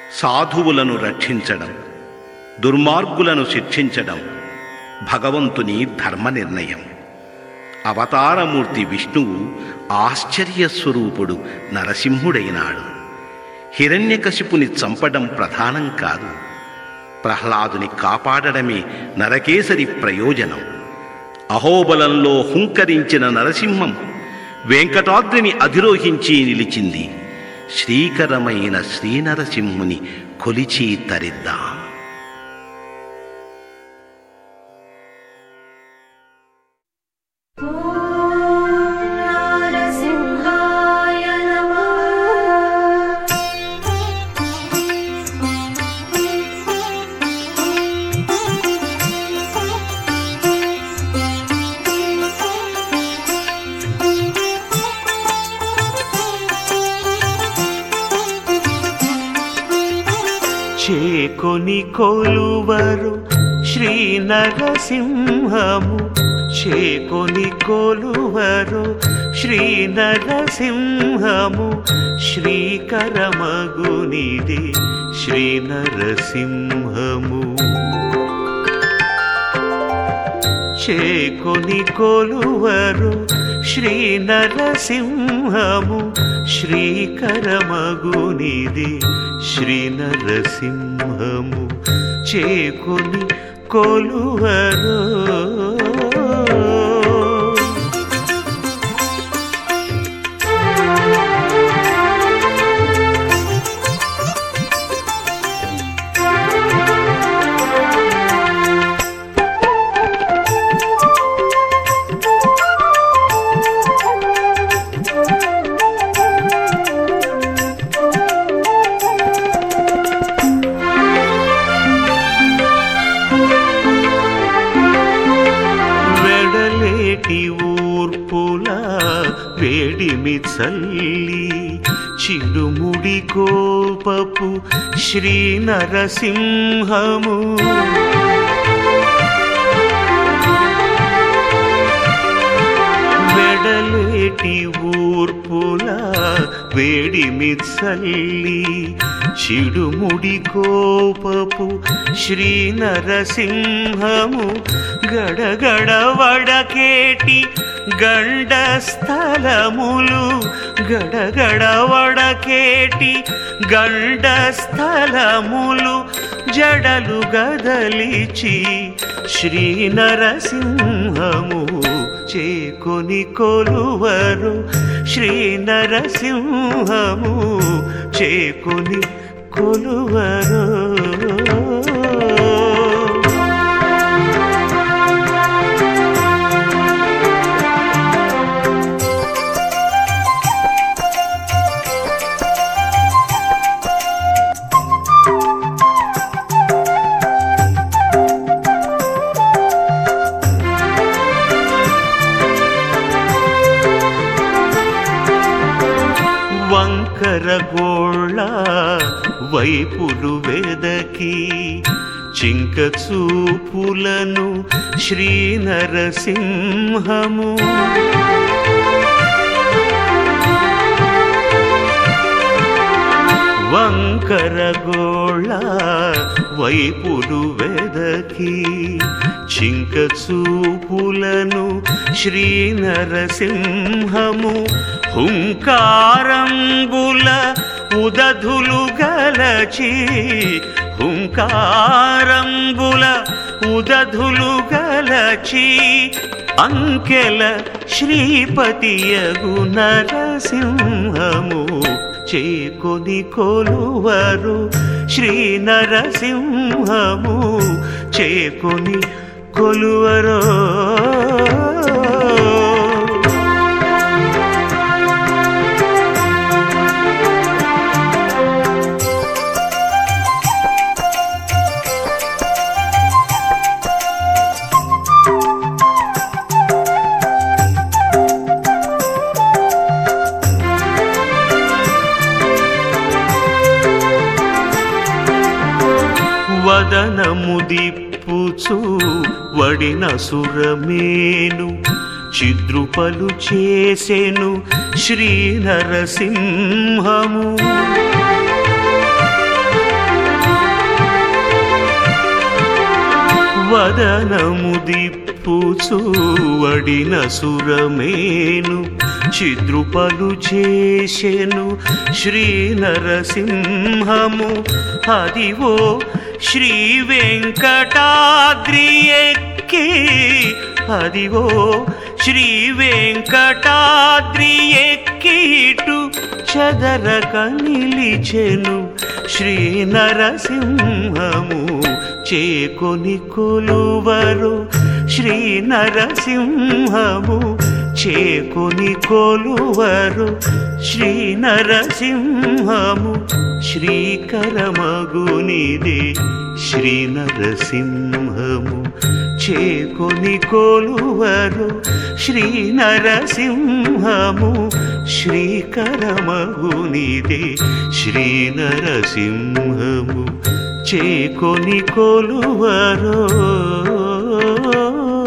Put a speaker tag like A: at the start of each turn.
A: సాధువులను రక్షించడం దుర్మార్గులను శిక్షించడం భగవంతుని ధర్మ నిర్ణయం అవతారమూర్తి విష్ణువు ఆశ్చర్యస్వరూపుడు నరసింహుడైనాడు హిరణ్యకశిపుని చంపడం ప్రధానం కాదు ప్రహ్లాదుని కాపాడడమే నరకేసరి ప్రయోజనం అహోబలంలో హుంకరించిన నరసింహం వెంకటాద్రిని అధిరోహించి నిలిచింది శ్రీకరమైన శ్రీనరసింహుని కొలిచి తరిద్దాం
B: नारसिंहाय नमः
C: చేకొని కొలువరు శ్రీ నరసింహము చేకొని కొలువరు శ్రీ నరసింహము శ్రీకరమగునిది శ్రీ నరసింహము చేకొని కొలువరు శ్రీ నరసింహము శ్రీకరమగునిది శ్రీ నరసింహము చేకొని కొలువరు వెడలేటి ఊర్పుల వేడిమి చల్లి చిరుముడి కోపపు శ్రీ నరసింహము వెడలేటి ఊర్పుల వేడిమి చల్లి చిడుముడి కోపపు శ్రీ నరసింహము గడగడ వడకేటి గండ స్థలములు గడగడ వడకేటి గండ స్థలములు జడలు గదలిచి శ్రీ నరసింహము చేకొని కొలువరు శ్రీ నరసింహము చేకొని కొలువరు వంకర గోళ్ళ వైపులు వెదకి చింక చూపులను శ్రీ నరసింహము వంకర గోళ్ళ వైపులు వెదకి చింక చూపులను శ్రీ నరసింహము హుంకారంబుల ఉదధులు గలచి హుంకారంబుల ఉదధులు గలచి అంకెల శ్రీపతియగు నరసింహము చేకొని కొలువరు శ్రీ నరసింహము చేకొని కొలువరో వదనము దిప్పుచు వడిన సురమేను చిద్రుపలు చేసెను శ్రీ నరసింహము వదనము దిప్పుచూ వడిన సురమేను చిద్రుపలు చేసెను శ్రీ నరసింహము అదివో శ్రీ వెంకటాద్రి ఎక్కి అదివో శ్రీ వెంకటాద్రి ఎక్కిటు చదరక నిలిచెను శ్రీ నరసింహము చేకొని కొలువరు శ్రీ నరసింహము చేకొని కొలువరు శ్రీ నరసింహము శ్రీకరమగునిదే శ్రీ నరసింహము చేకొని కొలువరు శ్రీ నరసింహము శ్రీకరమగునిదే శ్రీ నరసింహము చేకొని కొలువరో